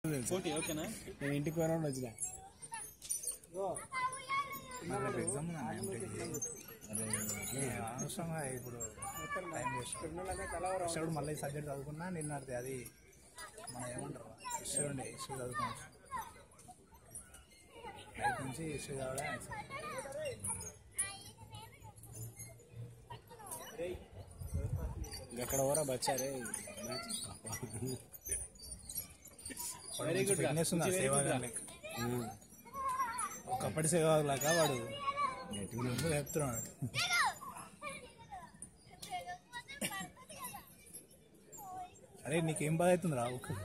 పోటీ ఓకేనా నేను ఇంటికి పోయినా వచ్చిన నాకు ఎగ్జామ్ ఉందా అనవసరంగా ఇప్పుడు టైం వేస్ట్ ఇప్పుడు మళ్ళీ సబ్జెక్ట్ చదువుకున్నా నిన్న అది అది మన ఏమంటారు హిస్టరీ ఉండే హిస్టరీ చదువుకోవచ్చు నైట్ నుంచి హిస్టరీ చదవడం ఎక్కడ ఓరా బచ్చారే వెరీ గుడ్ ఫిట్నెస్ ఉంది సేవాగా ఒకప్పటి సేవాలాగా వాడు ముందు చెప్తున్నాడు అరే నీకేం బాధ అవుతుంది రా ఒక